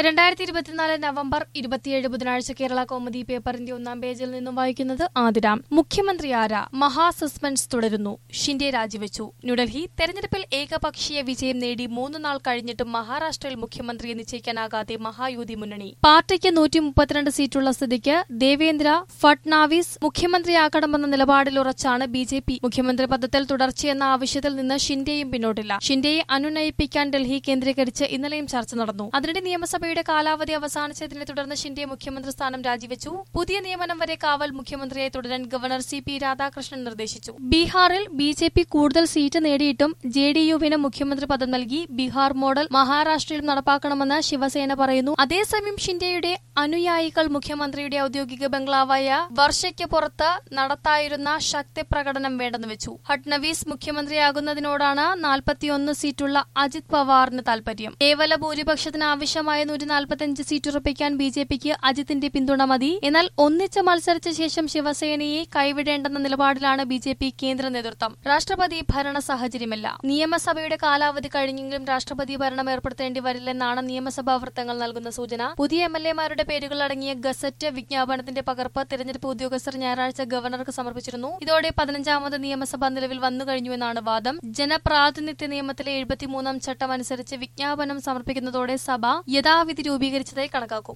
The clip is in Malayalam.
രണ്ടായിരത്തി ഇരുപത്തിനാല് നവംബർ ഇരുപത്തിയേഴ് ബുധനാഴ്ച കേരള കോമഡി പേപ്പറിന്റെ ഒന്നാം പേജിൽ നിന്നും വായിക്കുന്നത് ആതിരാം മുഖ്യമന്ത്രി ആരാ മഹാ സസ്പെൻസ് തുടരുന്നു ഷിൻഡെ രാജിവെച്ചു ന്യൂഡൽഹി തെരഞ്ഞെടുപ്പിൽ ഏകപക്ഷീയ വിജയം നേടി മൂന്ന് നാൾ കഴിഞ്ഞിട്ടും മഹാരാഷ്ട്രയിൽ മുഖ്യമന്ത്രിയെ നിശ്ചയിക്കാനാകാതെ മഹായുതി മുന്നണി പാർട്ടിക്ക് നൂറ്റി മുപ്പത്തിരണ്ട് സീറ്റുള്ള സ്ഥിതിക്ക് ദേവേന്ദ്ര ഫട്നാവിസ് മുഖ്യമന്ത്രിയാക്കണമെന്ന നിലപാടിൽ ഉറച്ചാണ് ബി ജെ പി മുഖ്യമന്ത്രി പദത്തിൽ തുടർച്ചയെന്ന ആവശ്യത്തിൽ നിന്ന് ഷിൻഡെയും പിന്നോട്ടില്ല ഷിൻഡെയെ അനുനയിപ്പിക്കാൻ ഡൽഹി കേന്ദ്രീകരിച്ച് ഇന്നലെയും ചർച്ച നടന്നു അതിനിടെ നിയമസഭയുടെ കാലാവധി അവസാനിച്ചതിനെ തുടർന്ന് ഷിൻഡെ മുഖ്യമന്ത്രി സ്ഥാനം രാജിവെച്ചു പുതിയ നിയമനം വരെ കാവൽ മുഖ്യമന്ത്രിയായി തുടരാൻ ഗവർണർ സി പി രാധാകൃഷ്ണൻ നിർദ്ദേശിച്ചു ബീഹാറിൽ ബി ജെ പി കൂടുതൽ സീറ്റ് നേടിയിട്ടും ജെ ഡി യുവിന് മുഖ്യമന്ത്രി പദം നൽകി ബീഹാർ മോഡൽ മഹാരാഷ്ട്രയിലും നടപ്പാക്കണമെന്ന് ശിവസേന പറയുന്നു അതേസമയം ഷിൻഡെയുടെ അനുയായികൾ മുഖ്യമന്ത്രിയുടെ ഔദ്യോഗിക ബംഗ്ലാവായ വർഷയ്ക്ക് പുറത്ത് നടത്തായിരുന്ന ശക്തി പ്രകടനം വേണ്ടെന്ന് വെച്ചു ഫട്നവീസ് മുഖ്യമന്ത്രിയാകുന്നതിനോടാണ് നാൽപ്പത്തിയൊന്ന് സീറ്റുള്ള അജിത് പവാറിന് താൽപര്യം കേവല ഭൂരിപക്ഷത്തിന് ആവശ്യമായ നൂറ്റി നാൽപ്പത്തിയഞ്ച് സീറ്റ് ഉറപ്പിക്കാൻ ബി ജെ പിക്ക് അജിത്തിന്റെ പിന്തുണ മതി എന്നാൽ ഒന്നിച്ച് മത്സരിച്ച ശേഷം ശിവസേനയെ കൈവിടേണ്ടെന്ന നിലപാടിലാണ് ബി ജെ പി കേന്ദ്ര നേതൃത്വം രാഷ്ട്രപതി ഭരണ സാഹചര്യമല്ല നിയമസഭയുടെ കാലാവധി കഴിഞ്ഞെങ്കിലും രാഷ്ട്രപതി ഭരണം ഏർപ്പെടുത്തേണ്ടി വരില്ലെന്നാണ് നിയമസഭാ വൃത്തങ്ങൾ നൽകുന്ന സൂചന പുതിയ എം എൽ എമാരുടെ പേരുകൾ അടങ്ങിയ ഗസറ്റ് വിജ്ഞാപനത്തിന്റെ പകർപ്പ് തിരഞ്ഞെടുപ്പ് ഉദ്യോഗസ്ഥർ ഞായറാഴ്ച ഗവർണർക്ക് സമർപ്പിച്ചിരുന്നു ഇതോടെ പതിനഞ്ചാമത് നിയമസഭ നിലവിൽ വന്നു കഴിഞ്ഞുവെന്നാണ് വാദം ജനപ്രാതിനിധ്യ നിയമത്തിലെ എഴുപത്തിമൂന്നാം ചട്ടം അനുസരിച്ച് വിജ്ഞാപനം സമർപ്പിക്കുന്നതോടെ സഭ യഥാവിധി രൂപീകരിച്ചതായി കണക്കാക്കും